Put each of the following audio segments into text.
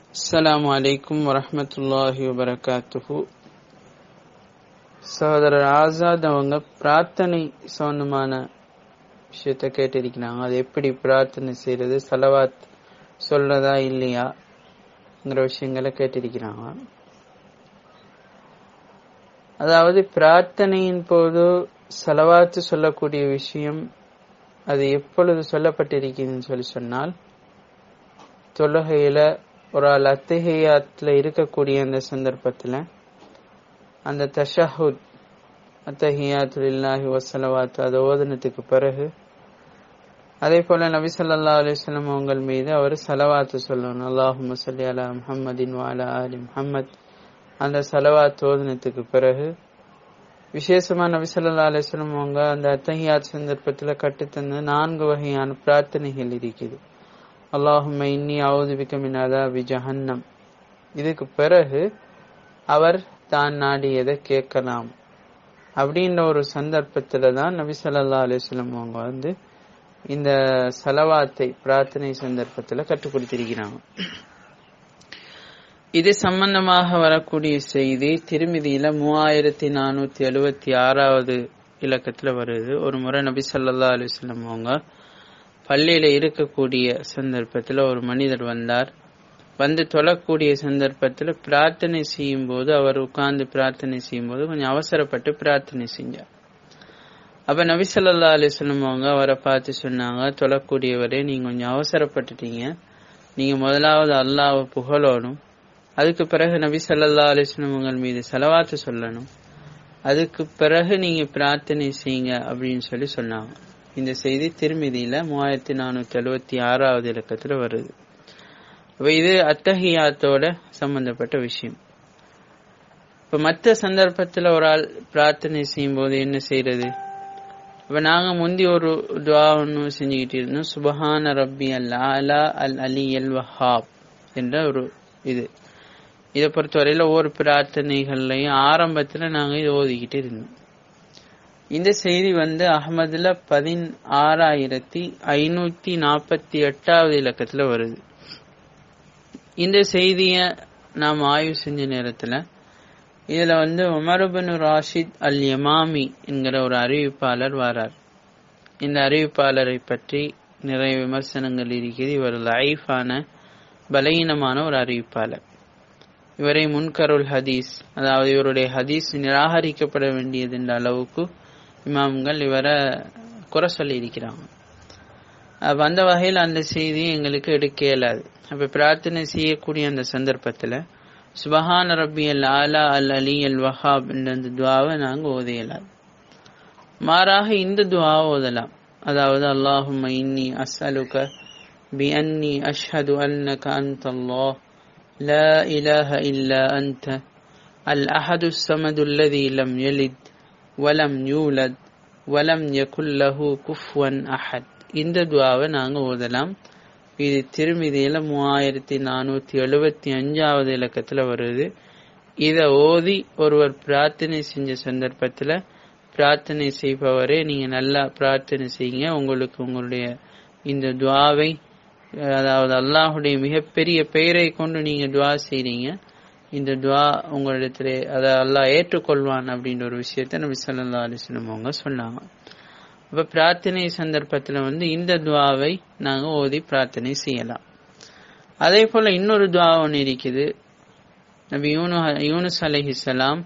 அஸ்ஸலாமு அலைக்கும் வரஹ்மத்துல்லாஹி வபரகாத்துஹு சகோதரர் ஆசாத் அவங்க பிரார்த்தனை சம்பந்தமான விஷயத்த கேட்டிருக்கிறாங்க அது எப்படி பிரார்த்தனை செய்யறது சலவாத் சொல்றதா இல்லையாங்கிற விஷயங்களை கேட்டிருக்கிறாங்க அதாவது பிரார்த்தனையின் போது சலவாத்து சொல்லக்கூடிய விஷயம் அது எப்பொழுது சொல்லப்பட்டிருக்குதுன்னு சொல்லி சொன்னால் தொழுகையில ஒரு ஆள் அத்தகையாத்துல இருக்கக்கூடிய அந்த சந்தர்ப்பத்துல அந்த தஷஹுத் அத்தஹியாத்து இல்லாஹி வசலவாத்து அதை ஓதனத்துக்கு பிறகு அதே போல நபி சொல்லா அலிஸ்லாம் அவங்கள் மீது அவர் சலவாத்து சொல்லணும் அல்லாஹு சல்லி அலா முஹம்மதின் வாலா அலி முஹம்மத் அந்த சலவாத் ஓதனத்துக்கு பிறகு விசேஷமா நபி சொல்லா அலிஸ்லாம் அவங்க அந்த அத்தஹியாத் சந்தர்ப்பத்துல கட்டுத்தந்த நான்கு வகையான பிரார்த்தனைகள் இருக்குது அல்லாஹும்ம இன்னி அவுதுபிக்க மின் அதாபி ஜஹன்னம் இதுக்கு பிறகு அவர் தான் நாடியதை கேட்கலாம் அப்படின்ற ஒரு சந்தர்ப்பத்துல தான் நபி சொல்லா அலிஸ்லம் அவங்க வந்து இந்த செலவாத்தை பிரார்த்தனை சந்தர்ப்பத்துல கற்றுக் கொடுத்திருக்கிறாங்க இது சம்பந்தமாக வரக்கூடிய செய்தி திருமதியில மூவாயிரத்தி நானூத்தி எழுவத்தி ஆறாவது இலக்கத்துல வருது ஒரு முறை நபி சொல்லா அலிஸ்லம் அவங்க பள்ளியில இருக்கக்கூடிய சந்தர்ப்பத்துல ஒரு மனிதர் வந்தார் வந்து தொழக்கூடிய சந்தர்ப்பத்துல பிரார்த்தனை செய்யும் போது அவர் உட்கார்ந்து பிரார்த்தனை செய்யும் போது கொஞ்சம் அவசரப்பட்டு பிரார்த்தனை செஞ்சார் அப்ப நபிசல்லா அலிஸ்லம் அவங்க அவரை பார்த்து சொன்னாங்க தொழக்கூடியவரே நீங்க கொஞ்சம் அவசரப்பட்டுட்டீங்க நீங்க முதலாவது அல்லாவை புகழணும் அதுக்கு பிறகு நபி சல்லா அலிஸ்லம் உங்கள் மீது செலவாத்து சொல்லணும் அதுக்கு பிறகு நீங்க பிரார்த்தனை செய்யுங்க அப்படின்னு சொல்லி சொன்னாங்க இந்த செய்தி திருமதியில மூவாயிரத்தி நானூத்தி எழுவத்தி ஆறாவது இலக்கத்துல வருது அப்ப இது அத்தகையாத்தோட சம்பந்தப்பட்ட விஷயம் இப்ப மற்ற சந்தர்ப்பத்துல ஒரு ஆள் பிரார்த்தனை செய்யும் போது என்ன செய்யறது இப்ப நாங்க முந்தி ஒரு துவா ஒன்று செஞ்சுக்கிட்டு இருந்தோம் சுபஹான ரப்பி அல் அலா அல் அலி அல் வஹாப் என்ற ஒரு இது இதை பொறுத்தவரையில ஒவ்வொரு பிரார்த்தனைகள்லையும் ஆரம்பத்துல நாங்க இதை ஓதிக்கிட்டு இருந்தோம் இந்த செய்தி வந்து அகமதுல பதினாறாயிரத்தி ஐநூத்தி நாற்பத்தி எட்டாவது இலக்கத்துல வருது இந்த செய்திய நாம் ஆய்வு செஞ்ச நேரத்துல இதுல வந்து உமருபனு ராஷித் அல் யமாமி என்கிற ஒரு அறிவிப்பாளர் வரார் இந்த அறிவிப்பாளரை பற்றி நிறைய விமர்சனங்கள் இருக்கிறது இவர் லைஃபான பலகீனமான ஒரு அறிவிப்பாளர் இவரை முன்கருள் ஹதீஸ் அதாவது இவருடைய ஹதீஸ் நிராகரிக்கப்பட வேண்டியது என்ற அளவுக்கு இமாம்கள் இவரை குறை சொல்லி இருக்கிறாங்க அப்ப அந்த வகையில் அந்த செய்தி எங்களுக்கு எடுக்க இயலாது அப்ப பிரார்த்தனை செய்யக்கூடிய அந்த சந்தர்ப்பத்துல சுபஹான ரப்பி அல் ஆலா அல் அலி அல் வஹாப் என்ற அந்த துவாவை நாங்க ஓத இயலாது மாறாக இந்த துவா ஓதலாம் அதாவது அல்லாஹும் இன்னி அஸ்அலுக பி அன்னி அஷ்ஹது அன்னக அன்த அல்லாஹ் لا إله إلا أنت الأحد الصمد الذي لم يلد வலம் யூலத் வலம் யகுல்லஹு குஃப்வன் அஹத் இந்த துவாவை நாங்க ஓதலாம் இது திருமிதியில மூவாயிரத்தி நானூத்தி எழுபத்தி அஞ்சாவது இலக்கத்துல வருது இத ஓதி ஒருவர் பிரார்த்தனை செஞ்ச சந்தர்ப்பத்துல பிரார்த்தனை செய்பவரே நீங்க நல்லா பிரார்த்தனை செய்யுங்க உங்களுக்கு உங்களுடைய இந்த துவாவை அதாவது அல்லாஹுடைய மிகப்பெரிய பெயரை கொண்டு நீங்க துவா செய்றீங்க இந்த துவா உங்களிடத்திலே அதை அல்லாஹ் ஏற்றுக்கொள்வான் அப்படின்ற ஒரு விஷயத்த நபி சொல்லா அலிஸ்லம் அவங்க சொன்னாங்க அப்ப பிரார்த்தனை சந்தர்ப்பத்துல வந்து இந்த துவாவை நாங்க ஓதி பிரார்த்தனை செய்யலாம் அதே போல இன்னொரு துவா ஒன்று இருக்குது நபி யூனு யூனுஸ் அலஹிசலாம்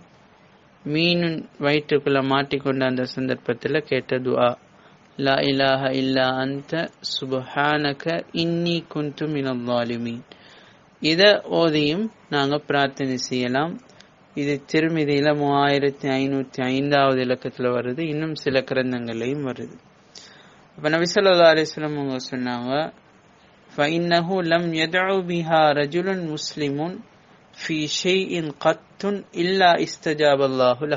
மீன் வயிற்றுக்குள்ள மாட்டிக்கொண்ட அந்த சந்தர்ப்பத்துல கேட்ட துவா லா இலாஹ இல்லா அந்த சுபஹானக இன்னி குந்து மினல்லாலிமீன் இத ஓதியும் நாங்க பிரார்த்தனை செய்யலாம் இது திருமிதியில மூவாயிரத்தி ஐநூத்தி ஐந்தாவது இலக்கத்துல வருது இன்னும் சில கிரந்தங்கள்லயும் வருது அப்ப நபி சொல்லா அலிஸ்லாம் அவங்க சொன்னாங்க فإنه لم يدعو بها رجل مسلم في شيء قط إلا استجاب الله له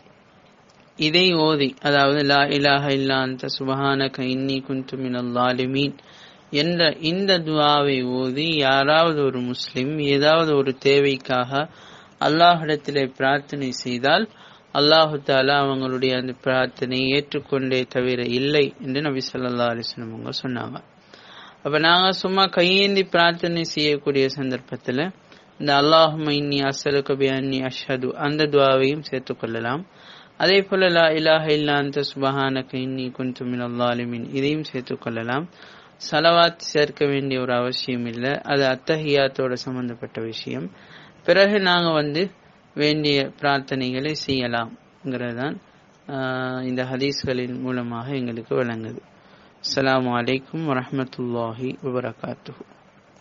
இதை ஓதி அதாவது லா இலாஹ இல்லா அந்த சுபஹானக இன்னி குந்து மினல் லாலிமீன் என்ற இந்த துவாவை ஓதி யாராவது ஒரு முஸ்லிம் ஏதாவது ஒரு தேவைக்காக அல்லாஹிடத்திலே பிரார்த்தனை செய்தால் அல்லாஹு தாலா அவங்களுடைய அந்த பிரார்த்தனையை ஏற்றுக்கொண்டே தவிர இல்லை என்று நபி சொல்லா அலிஸ்லம் அவங்க சொன்னாங்க அப்ப நாங்க சும்மா கையேந்தி பிரார்த்தனை செய்யக்கூடிய சந்தர்ப்பத்துல இந்த அல்லாஹும இன்னி அஸ்ஸலுக பி அன்னி அஷ்ஹது அந்த துவாவையும் சேர்த்துக் கொள்ளலாம் அதே போல லா இலாஹ இல்லா அந்த சுபஹானக இன்னி குன்து மினல் ஸாலிமீன் இதையும் சேர்த்துக் கொள்ளலாம் சலவாத் சேர்க்க வேண்டிய ஒரு அவசியம் இல்லை அது அத்தஹியாத்தோட சம்பந்தப்பட்ட விஷயம் பிறகு நாங்க வந்து வேண்டிய பிரார்த்தனைகளை செய்யலாம்ங்கிறதான் இந்த ஹதீஸ்களின் மூலமாக எங்களுக்கு விளங்குது அஸ்ஸலாமு அலைக்கும் வரஹ்மத்துல்லாஹி வபரகாத்துஹு